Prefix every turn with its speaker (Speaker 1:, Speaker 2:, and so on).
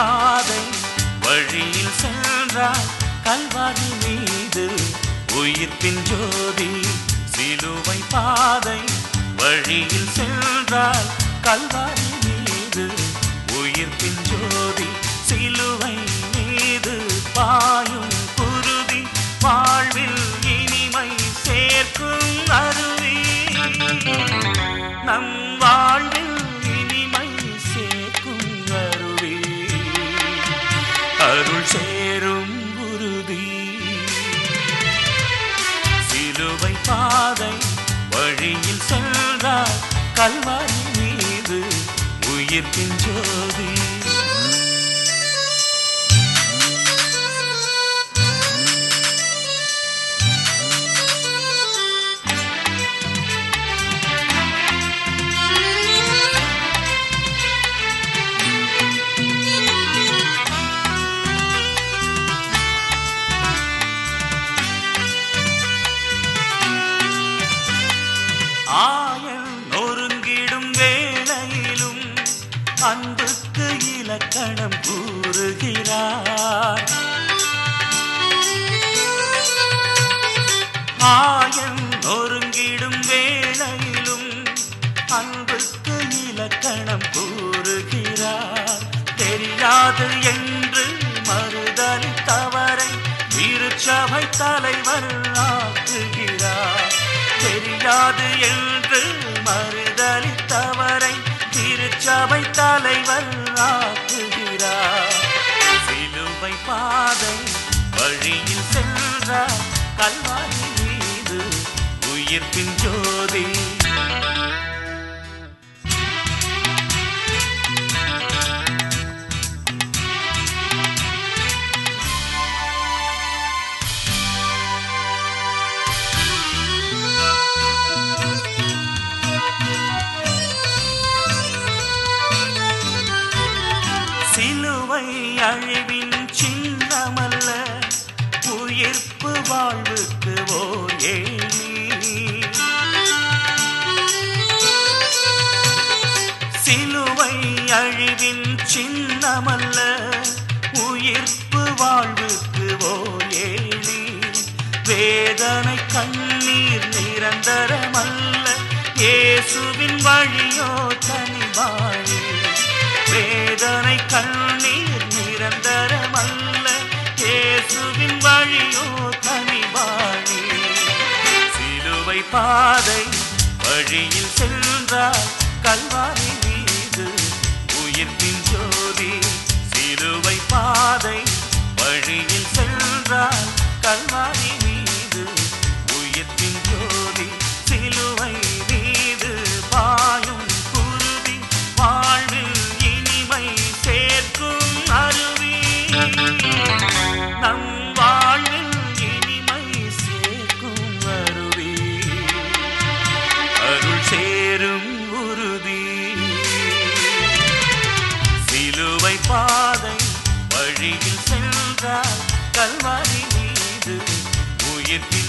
Speaker 1: பாதை வழியில் சென்றால் கல்வாரி மீது உயிர்ப்பின் ஜோதி சிலுவை பாதை வழியில் சென்றால் கல்வாரி மீது உயிர்ப்பின் ஜோதி சிலுவை மீது பாயும் குருதி வாழ்வில் இனிமை சேர்க்கும் அருவி நம் வாழ்வில் இனிமை சேர்க்கும் அருவி அருள் சேரும் குருதி சிலுவை பாதை வழியில் சென்றால் கல்வாரி மீது உயிர்ப்பின் ஜோதி ஆயன் நொறுங்கிடும் வேளையிலும் அன்புக்கு இலக்கணம் கூறுகிறார் ஆயன் நொறுங்கிடும் வேளையிலும் அன்புக்கு இலக்கணம் கூறுகிறார் தெரியாது என்று மறுதலி தவறை திருச்சபை தலைவர் ஆக்குகிறார் தெரியாது என்று மறுதலி தவறை திருச்சபை தலைவர் ஆக்குகிறார் சிலுவை பாதை வழியில் சென்றார் கல்வாரி மீது உயிர்ப்பின் ஜோதி சிலுவை அழிவின் சின்னமல்ல உயிர்ப்பு வாழ்வுக்கு ஓர் ஏணி சிலுவை அழிவின் சின்னமல்ல உயிர்ப்பு வாழ்வுக்கு ஓர் ஏணி வேதனை கண்ணீர் நிரந்தரமல்ல இயேசுவின் வழியோ தனிவாழி வேதனை கண்ணீர் நிரந்தரமல்ல இயேசுவின் வழியோ தனிவாழி சிலுவை பாதை வழியில் சென்றார் கல்வாரி மீது உயிர்ப்பின் ஜோதி சிலுவை பாதை வழியில் சென்றார் கல்வாரி மீது உயிர்ப்பின் ஜோதி சிலுவை மீது பாயும் குருதி வாழ்வில் இனிமை சேர்க்கும் அருவி நம் வாழ்வில் இனிமை சேர்க்கும் அருவி அருள் சேரும் உறுதி சிலுவை பாதை வழியில் சென்றால் கல்வாரி மீது உயிர்த்தி